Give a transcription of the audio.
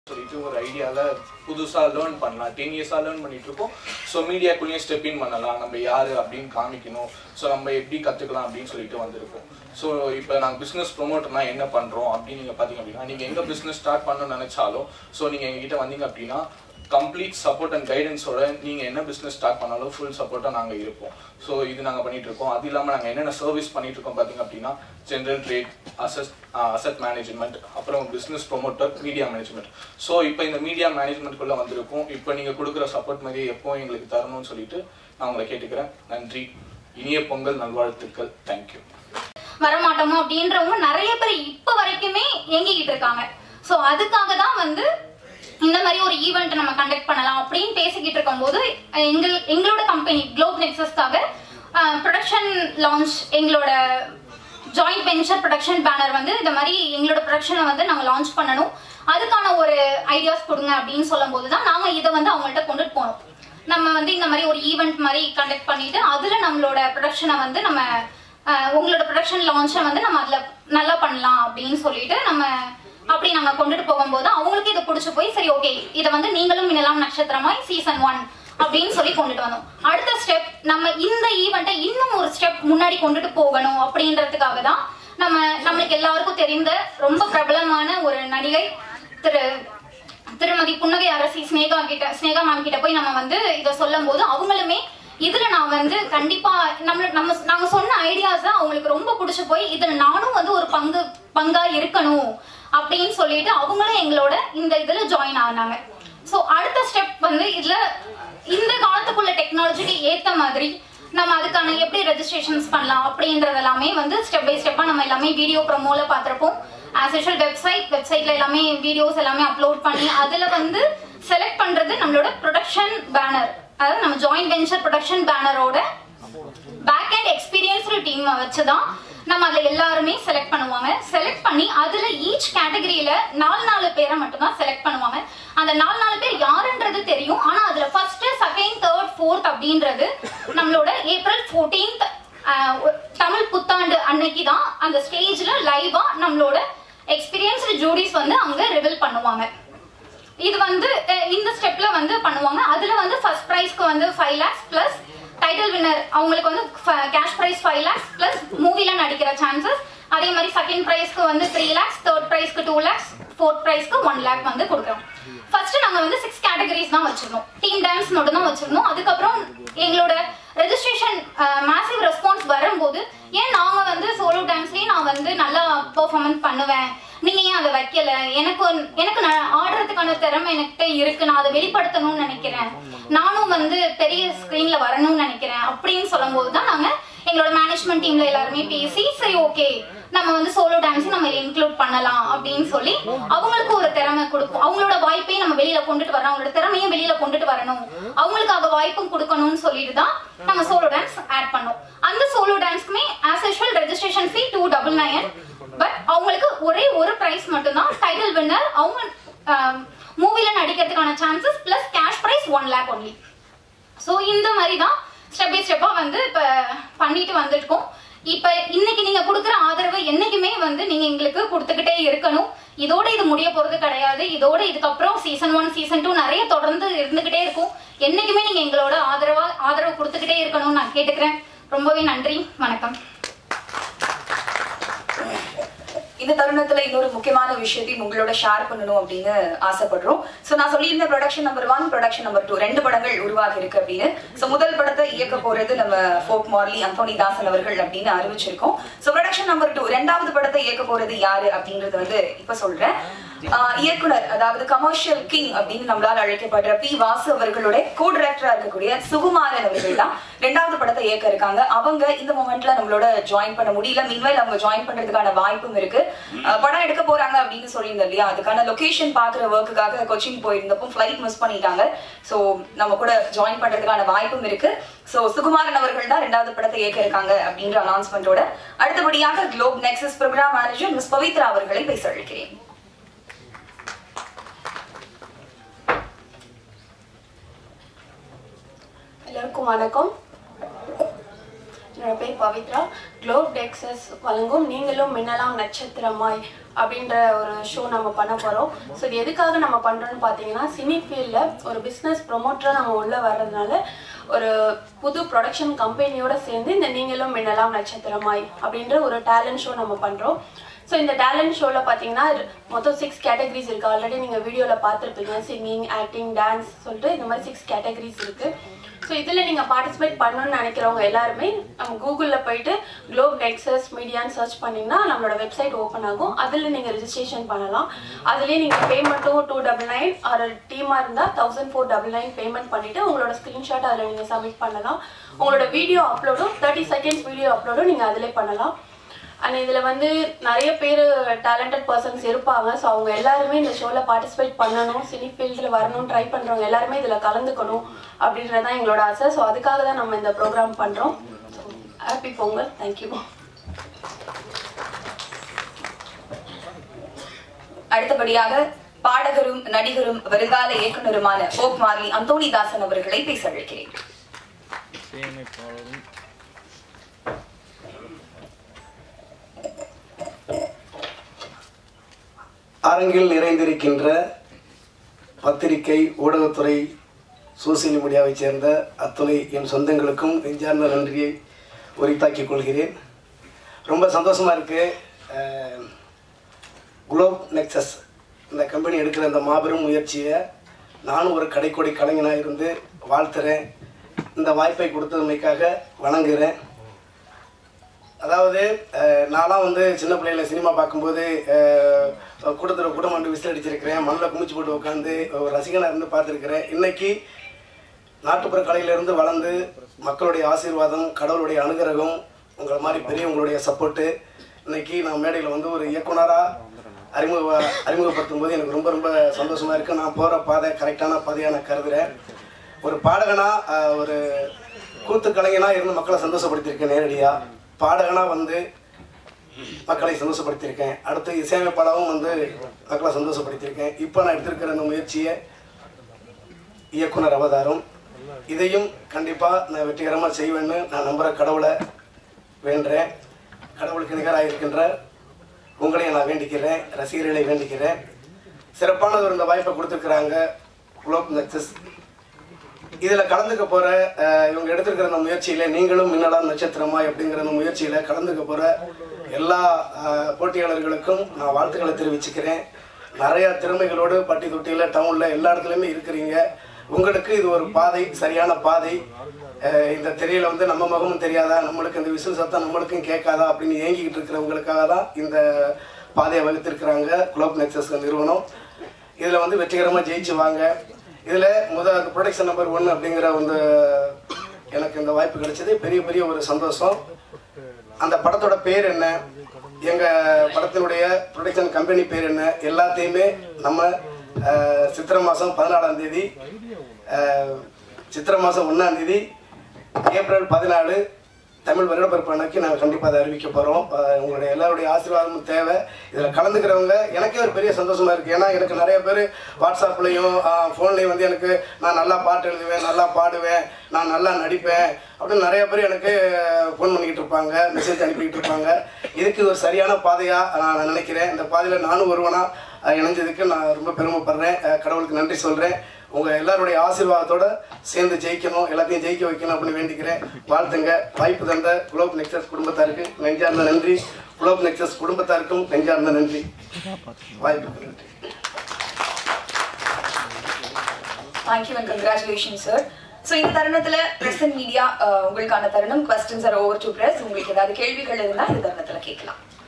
சொல்லிட்டு ஒரு ஐடியாவில் புதுசாக லேர்ன் பண்ணலாம் டென் இயர்ஸாக லேர்ன் பண்ணிட்டு இருக்கோம் ஸோ மீடியாக்குள்ளேயும் ஸ்டெப் இன் பண்ணலாம் நம்ம யார் அப்படின்னு காமிக்கணும் ஸோ நம்ம எப்படி கற்றுக்கலாம் அப்படின்னு சொல்லிட்டு வந்திருக்கோம் ஸோ இப்போ நாங்கள் பிஸ்னஸ் ப்ரொமோட்டர்னா என்ன பண்ணுறோம் அப்படின்னு நீங்கள் பார்த்தீங்க அப்படின்னா நீங்கள் எங்கே பிஸ்னஸ் ஸ்டார்ட் பண்ணணும்னு நினச்சாலும் ஸோ நீங்கள் எங்ககிட்ட வந்தீங்க அப்படின்னா கம்ப்ளீட் சப்போர்ட் அண்ட் கைடன்ஸோட நீங்கள் என்ன பிஸ்னஸ் ஸ்டார்ட் பண்ணாலும் ஃபுல் சப்போர்ட்டாக நாங்கள் இருப்போம் ஸோ இது நாங்கள் பண்ணிட்டு இருக்கோம் அது இல்லாமல் நாங்கள் என்னென்ன சர்வீஸ் பண்ணிட்டு இருக்கோம் பார்த்தீங்க அப்படின்னா general trade asset asset management அப்புறம் business promoter media management so இப்போ இந்த மீடியா மேனேஜ்மெண்ட்குள்ளே வந்திருக்கோம் இப்போ நீங்கள் கொடுக்குற சப்போர்ட் மாதிரி எப்போ எங்களுக்கு தரணும்னு சொல்லிட்டு நான் உங்களை கேட்டுக்கிறேன் நன்றி இனிய பொங்கல் நல்வாழ்த்துக்கள் தேங்க்யூ வரமாட்டோமோ அப்படின்றவங்க நிறைய பேர் இப்ப வரைக்குமே ஏங்கிக்கிட்டு இருக்காங்க சோ அதுக்காக தான் வந்து இந்த மாதிரி ஒரு ஈவெண்ட் நம்ம கண்டக்ட் பண்ணலாம் அப்படின்னு பேசிக்கிட்டு இருக்கும்போது அஹ், எங்கள் எங்களோட கம்பெனி குளோப் நெக்ஸஸ்க்காக ப்ரொடக்ஷன் லான்ச் எங்களோட ஜாயிண்ட் வெஞ்சர் ப்ரொடக்ஷன் பேனர் வந்து இந்த மாதிரி எங்களோட ப்ரொடக்ஷனை வந்து நாங்கள் லான்ச் பண்ணணும் அதுக்கான ஒரு ஐடியாஸ் கொடுங்க அப்படின்னு சொல்லும்போது தான் நாங்கள் இதை வந்து அவங்கள்ட்ட கொண்டுட்டு போனோம் நம்ம வந்து இந்த மாதிரி ஒரு ஈவெண்ட் மாதிரி கண்டக்ட் பண்ணிட்டு அதுல நம்மளோட ப்ரொடக்ஷனை வந்து நம்ம அஹ், உங்களோட ப்ரொடக்ஷன் லான்ச்சை வந்து நம்ம அதுல நல்லா பண்ணலாம் அப்படின்னு சொல்லிட்டு நம்ம அப்படி நாங்க கொண்டுட்டு போகும்போது அவங்களுக்கு இது பிடிச்சு போய் சரி ஓகே இதை வந்து நீங்களும் மின்னலாம் நட்சத்திரமாய் சீசன் ஒன் அப்படின்னு சொல்லி கொண்டுட்டு வந்தோம் அடுத்த ஸ்டெப் நம்ம இந்த ஈவெண்ட்டை இன்னும் ஒரு ஸ்டெப் முன்னாடி கொண்டுட்டு போகணும் அப்படின்றதுக்காக தான் நம்ம நம்மளுக்கு எல்லாருக்கும் தெரிந்த ரொம்ப பிரபலமான ஒரு நடிகை திரு திருமதி புன்னகை அரசி ஸ்னேகா கிட்ட ஸ்னேகா மேம் கிட்ட போய் நம்ம வந்து இதை சொல்லும் போது அவங்களுமே இதுல நான் வந்து கண்டிப்பா நம்ம நம்ம நாங்க சொன்ன ஐடியாஸ் அவங்களுக்கு ரொம்ப பிடிச்சு போய் இதுல நானும் வந்து ஒரு பங்கு பங்கா இருக்கணும் அப்படின்னு சொல்லிட்டு அவங்களும் எங்களோட இந்த இதுல ஜாயின் ஆனாங்க சோ அடுத்த ஸ்டெப் வந்து இதுல இந்த காலத்துக்குள்ள டெக்னாலஜிக்கு ஏத்த மாதிரி நம்ம அதுக்கான எப்படி ரெஜிஸ்ட்ரேஷன்ஸ் பண்ணலாம் அப்படின்றது எல்லாமே வந்து ஸ்டெப் பை ஸ்டெப்பா நம்ம எல்லாமே வீடியோ ப்ரோமோல பார்த்திருப்போம் ஆஸ் யூஷுவல் வெப்சைட் வெப்சைட்ல எல்லாமே வீடியோஸ் எல்லாமே அப்லோட் பண்ணி அதுல வந்து செலக்ட் பண்றது நம்மளோட ப்ரொடக்ஷன் பேனர் அதாவது நம்ம ஜாயிண்ட் வெஞ்சர் ப்ரொடக்ஷன் பேனரோட பேக் அண்ட் எக்ஸ்பீரியன்ஸ்டு டீம் வச்சு தான் நம்ம அதுல எல்லாருமே செலக்ட் பண்ணுவாங்க செலக்ட் பண்ணி அதுல ஈச் கேட்டகரியில நாலு நாலு பேரை மட்டும் தான் செலக்ட் பண்ணுவாங்க அந்த நாலு நாலு பேர் யாருன்றது தெரியும் ஆனா அதுல ஃபர்ஸ்ட் செகண்ட் தேர்ட் ஃபோர்த் அப்படின்றது நம்மளோட ஏப்ரல் ஃபோர்டீன்த் தமிழ் புத்தாண்டு அன்னைக்கு தான் அந்த ஸ்டேஜ்ல லைவா நம்மளோட எக்ஸ்பீரியன்ஸ்டு ஜூடிஸ் வந்து அங்க ரிவீல் பண்ணுவாங்க இது வந்து அஹ், இந்த ஸ்டெப்ல வந்து பண்ணுவாங்க அதுல வந்து ஃபர்ஸ்ட் ப்ரைஸ்க்கு வந்து five lakhs plus title winner அவங்களுக்கு வந்து cash prize five lakhs plus மூவில நடிக்கிற சான்சஸ் அதே மாதிரி செகண்ட் ப்ரைஸ்க்கு வந்து த்ரீ லேக்ஸ் தேர்ட் ப்ரைஸ்க்கு டூ லேக்ஸ் ஃபோர்த் ப்ரைஸ்க்கு ஒன் லேக் வந்து கொடுக்குறோம் ஃபர்ஸ்ட் நாங்க வந்து சிக்ஸ் கேட்டகரிஸ் தான் வச்சிருந்தோம் டீம் டான்ஸ் மட்டும் தான் வச்சிருந்தோம் அதுக்கப்புறம் எங்களோட ரெஜிஸ்ட்ரேஷன் மேசிவ் ரெஸ்பான்ஸ் வரும்போது ஏன் நாங்க வந்து சோலோ டான்ஸ்லயே நான் வந்து நல்லா பெர்ஃபார்மன்ஸ் பண்ணுவேன் நீங்க ஏன் அதை வைக்கல எனக்கு ஒரு- எனக்கு நான் ஆடுறதுக்கான திறமை என்கிட்ட இருக்கு நான் அதை வெளிப்படுத்தணும்னு நினைக்கிறேன் நானும் வந்து பெரிய ஸ்கிரீன்ல வரணும்னு நினைக்கிறேன் அப்படின்னு சொல்லும்போது தான் நாங்க எங்களோட மேனேஜ்மெண்ட் டீம்ல எல்லாருமே பேசி சரி ஓகே நம்ம வந்து சோலோ டான்ஸ் நம்ம இன்க்ளூட் பண்ணலாம் அப்படின்னு சொல்லி அவங்களுக்கு ஒரு திறமை கொடுப்போம் அவங்களோட வாய்ப்பையும் நம்ம வெளியில கொண்டுட்டு வரணும் அவங்களோட திறமையும் வெளியில கொண்டுட்டு வரணும் அவங்களுக்காக வாய்ப்பும் கொடுக்கணும்னு சொல்லிட்டு தான் நம்ம சோலோ டான்ஸ் ஆட் பண்ணோம் அந்த சோலோ டான்ஸ்க்குமே as usual registration fee two double nine but அவங்களுக்கு ஒரே ஒரு பிரைஸ் மட்டும்தான் டைட்டில் வின்னர் அவங்க மூவில நடிக்கிறதுக்கான chances plus cash prize one lakh only so இந்த மாதிரி தான் ஸ்டெப் பை ஸ்டெப்பாக வந்து இப்போ பண்ணிட்டு வந்துருக்கோம் இப்போ இன்னைக்கு நீங்கள் கொடுக்குற ஆதரவு என்னைக்குமே வந்து நீங்கள் எங்களுக்கு கொடுத்துக்கிட்டே இருக்கணும் இதோட இது முடிய போகிறது கிடையாது இதோட இதுக்கப்புறம் சீசன் ஒன் சீசன் டூ நிறைய தொடர்ந்து இருந்துக்கிட்டே இருக்கும் என்னைக்குமே நீங்கள் எங்களோட ஆதரவா ஆதரவு கொடுத்துக்கிட்டே இருக்கணும்னு நான் கேட்டுக்கிறேன் ரொம்பவே நன்றி வணக்கம் இந்த தருணத்துல இன்னொரு முக்கியமான விஷயத்தையும் உங்களோட ஷேர் பண்ணணும் அப்படின்னு ஆசைப்படுறோம் சோ நான் சொல்லியிருந்த production number one production number two ரெண்டு படங்கள் உருவாகி இருக்கு அப்படின்னு சோ முதல் படத்தை இயக்க போறது நம்ம ஃபோக் மார்லி அந்தோனி தாசன் அவர்கள் அப்படின்னு அறிவிச்சிருக்கோம் சோ ப்ரொடக்ஷன் நம்பர் டூ ரெண்டாவது படத்தை இயக்க போறது யாரு அப்படின்றது வந்து இப்ப சொல்றேன் ஆஹ் இயக்குனர் அதாவது கமர்ஷியல் கிங் அப்படின்னு நம்மளால அழைக்கப்படுற பி வாசு அவர்களோட கோ டைரக்டரா இருக்கக்கூடிய சுகுமாரன் அவர்கள் தான் ரெண்டாவது படத்தை இயக்க இருக்காங்க அவங்க இந்த மொமெண்ட்ல நம்மளோட ஜாயின் பண்ண முடியல மீன்வைல் அவங்க ஜாயின் பண்றதுக்கான வாய்ப்பும் இருக்கு ஆஹ் படம் எடுக்க போறாங்க அப்படின்னு சொல்லியிருந்தோம் இல்லையா அதுக்கான லொகேஷன் பாக்குற ஒர்க்குக்காக கொச்சின் போயிருந்தப்போ ஃபிளைட் மிஸ் பண்ணிட்டாங்க சோ நம்ம கூட ஜாயின் பண்றதுக்கான வாய்ப்பும் இருக்கு சோ சுகுமாரன் அவர்கள் தான் ரெண்டாவது படத்தை இயக்க இருக்காங்க அப்படின்ற அனௌன்ஸ்மெண்டோட அடுத்தபடியாக globe nexus program manager miss Pavithra அவர்களை பேச அழைக்கிறேன் எல்லாருக்கும் வணக்கம் என்னோட பேர் பவித்ரா குளோப் டெக்ஸஸ் வழங்கும் நீங்களும் மின்னலாம் நட்சத்திரமாய் அப்படின்ற ஒரு ஷோ நம்ம பண்ண போகிறோம் ஸோ இது எதுக்காக நம்ம பண்ணுறோன்னு பார்த்தீங்கன்னா சினி ஃபீல்டில் ஒரு பிஸ்னஸ் ப்ரொமோட்டராக நம்ம உள்ளே வர்றதுனால ஒரு புது ப்ரொடக்ஷன் கம்பெனியோட சேர்ந்து இந்த நீங்களும் மின்னலாம் நட்சத்திரமாய் அப்படின்ற ஒரு டேலண்ட் ஷோ நம்ம பண்ணுறோம் ஸோ இந்த டேலண்ட் ஷோவில் பார்த்தீங்கன்னா மொத்தம் சிக்ஸ் கேட்டகரிஸ் இருக்குது ஆல்ரெடி நீங்கள் வீடியோவில் பார்த்துருப்பீங்க சிங்கிங் ஆக்டிங் டான்ஸ் சொல்லிட்டு இந்த மாதிரி சிக்ஸ் கேட்டகரிஸ் இருக்குது ஸோ இதில் நீங்கள் பார்ட்டிசிபேட் பண்ணணும்னு நினைக்கிறவங்க எல்லாருமே நம்ம கூகுளில் போயிட்டு குளோப் நெக்ஸஸ் மீடியான்னு சர்ச் பண்ணிங்கன்னா நம்மளோட வெப்சைட் ஓப்பன் ஆகும் அதில் நீங்கள் ரெஜிஸ்ட்ரேஷன் பண்ணலாம் அதுலேயே நீங்கள் பேமெண்ட்டும் டூ டபுள் நைன் ஒரு டீமாக இருந்தால் thousand four double nine payment பண்ணிவிட்டு உங்களோட ஸ்க்ரீன்ஷாட் அதில் நீங்கள் சப்மிட் பண்ணலாம் உங்களோட வீடியோ அப்லோடும் தேர்ட்டி செகண்ட்ஸ் வீடியோ அப்லோடும் நீங்கள் அதிலே பண்ணலாம் அண்ட் இதில் வந்து நிறைய பேர் டேலண்டட் பர்சன்ஸ் இருப்பாங்க ஸோ அவங்க எல்லாருமே இந்த ஷோவில் பார்ட்டிசிபேட் பண்ணணும் சினி ஃபீல்டில் வரணும் ட்ரை பண்ணுறவங்க எல்லாருமே இதில் கலந்துக்கணும் அப்படின்றது தான் எங்களோட ஆசை ஸோ அதுக்காக தான் நம்ம இந்த ப்ரோக்ராம் பண்ணுறோம் ஸோ ஹாப்பி பொங்கல் தேங்க்யூ அடுத்தபடியாக பாடகரும் நடிகரும் வருங்கால இயக்குனருமான போப் மார்லி அந்தோணிதாசன் அவர்களை பேச அழைக்கிறேன் இசையமைப்பாளரும் அரங்கில் நிறைந்திருக்கின்ற பத்திரிகை ஊடகத்துறை சோசியல் மீடியாவைச் சேர்ந்த அத்துணை என் சொந்தங்களுக்கும் நெஞ்சார்ந்த நன்றியை உரித்தாக்கிக் கொள்கிறேன் ரொம்ப சந்தோஷமாக இருக்குது குளோப் நெக்ஸஸ் இந்த கம்பெனி எடுக்கிற இந்த மாபெரும் முயற்சியை நானும் ஒரு கடைக்கோடி கலைஞனாக இருந்து வாழ்த்துறேன் இந்த வாய்ப்பை கொடுத்ததுமைக்காக வணங்குகிறேன் அதாவது அஹ், நான்லாம் வந்து சின்ன பிள்ளையில சினிமா பார்க்கும்போது அஹ், கூட்டத்தில் கூட்டம் வந்து விசில் அடிச்சிருக்கிறேன் மண்ணில் குமிச்சு போட்டு உட்காந்து ஒரு ரசிகனாக இருந்து பார்த்துருக்கிறேன் இன்னைக்கு நாட்டுப்புற கலையிலிருந்து வளர்ந்து மக்களுடைய ஆசீர்வாதம் கடவுளுடைய அனுகிரகம் உங்களை மாதிரி பெரியவங்களுடைய சப்போர்ட்டு இன்னைக்கு நான் மேடையில் வந்து ஒரு இயக்குனராக அறிமுக அறிமுகப்படுத்தும் போது எனக்கு ரொம்ப ரொம்ப சந்தோஷமா இருக்கு நான் போகிற பாதை கரெக்டான பாதையாக நான் கருதுறேன் ஒரு பாடகனா அஹ், ஒரு கூத்து கலைஞனா இருந்து மக்களை சந்தோஷப்படுத்தியிருக்கேன் நேரடியாக பாடகனா வந்து மக்களை சந்தோஷப்படுத்தியிருக்கேன் அடுத்து இசையமைப்பாளரும் வந்து மக்களை சந்தோஷப்படுத்தியிருக்கேன் இப்போ நான் எடுத்திருக்கிற இந்த முயற்சியை இயக்குனர் அவதாரம் இதையும் கண்டிப்பாக நான் வெற்றிகரமாக செய்வேன்னு நான் நம்புகிற கடவுளை வேண்டுறேன் கடவுளுக்கு நிகராக இருக்கின்ற உங்களையும் நான் வேண்டிக்கிறேன் ரசிகர்களை வேண்டிக்கிறேன் சிறப்பான ஒரு இந்த வாய்ப்பை கொடுத்துருக்குறாங்க குளோப் நெக்ஸஸ் இதில் கலந்துக்க போகிற இவங்க எடுத்திருக்கிற இந்த முயற்சியில் நீங்களும் மின்னலாம் நட்சத்திரமா அப்படிங்கிற இந்த முயற்சியில் கலந்துக்க போகிற எல்லா அஹ், போட்டியாளர்களுக்கும் நான் வாழ்த்துக்களை தெரிவிச்சுக்கிறேன் நிறைய திறமைகளோடு பட்டி தொட்டியில் டவுனில் எல்லா இடத்துலையுமே இருக்கிறீங்க உங்களுக்கு இது ஒரு பாதை சரியான பாதை அஹ், இந்த திரையில வந்து நம்ம முகமும் தெரியாதா நம்மளுக்கு இந்த விசில் சத்தம் நம்மளுக்கும் கேட்காதா அப்படின்னு ஏங்கிக்கிட்டு இருக்கிறவங்களுக்காக தான் இந்த பாதையை வகுத்திருக்கிறாங்க குளோப் நெக்ஸஸ் நிறுவனம் இதில் வந்து வெற்றிகரமாக ஜெயிச்சு வாங்க இதில் முதல் ப்ரொடக்ஷன் நம்பர் ஒன் அப்படிங்கிற வந்து எனக்கு இந்த வாய்ப்பு கிடைச்சது பெரிய பெரிய ஒரு சந்தோஷம் அந்த படத்தோட பேர் என்ன எங்கள் படத்தினுடைய ப்ரொடக்ஷன் கம்பெனி பேர் என்ன எல்லாத்தையுமே நம்ம அஹ், சித்திரை மாதம் பதினாலாம் தேதி அஹ், சித்திரை மாதம் ஒன்றாம் தேதி ஏப்ரல் பதினாலு தமிழ் வருடப்பிறப்பு அன்னைக்கு நாங்கள் கண்டிப்பாக அதை அறிவிக்க போகிறோம் உங்களுடைய எல்லாருடைய ஆசீர்வாதமும் தேவை இதில் கலந்துக்கிறவங்க எனக்கே ஒரு பெரிய சந்தோஷமா இருக்குது ஏன்னா எனக்கு நிறைய பேர் வாட்ஸ்அப்லேயும் ஃபோன்லேயும் வந்து எனக்கு நான் நல்லா பாட்டு எழுதுவேன் நல்லா பாடுவேன் நான் நல்லா நடிப்பேன் அப்படின்னு நிறைய பேர் எனக்கு ஃபோன் பண்ணிக்கிட்டு இருப்பாங்க மெசேஜ் அனுப்பிக்கிட்டு இருப்பாங்க இதுக்கு ஒரு சரியான பாதையாக நான் நினைக்கிறேன் இந்த பாதையில் நானும் ஒருவனா அஹ், இணைஞ்சதுக்கு நான் ரொம்ப பெருமைப்படுறேன் அஹ், கடவுளுக்கு நன்றி சொல்கிறேன் உங்கள் எல்லாருடைய ஆசீர்வாதத்தோட சேர்ந்து ஜெயிக்கணும் எல்லாத்தையும் ஜெயிக்க வைக்கணும் அப்படின்னு வேண்டிக்கிறேன் வாழ்த்துங்க வாய்ப்பு தந்த குளோப் நெக்ஸஸ் குடும்பத்தாருக்கு நெஞ்சார்ந்த நன்றி குளோப் நெக்ஸஸ் குடும்பத்தாருக்கும் நெஞ்சார்ந்த நன்றி வாய்ப்புக்கு நன்றி thank you and congratulation sir so இந்த தருணத்துல பிரஸ் அண்ட் மீடியா உங்களுக்கான தருணம் questions are over to press உங்களுக்கு ஏதாவது கேள்விகள் இருந்தால் இந்த தருணத்துல கேட்கலாம்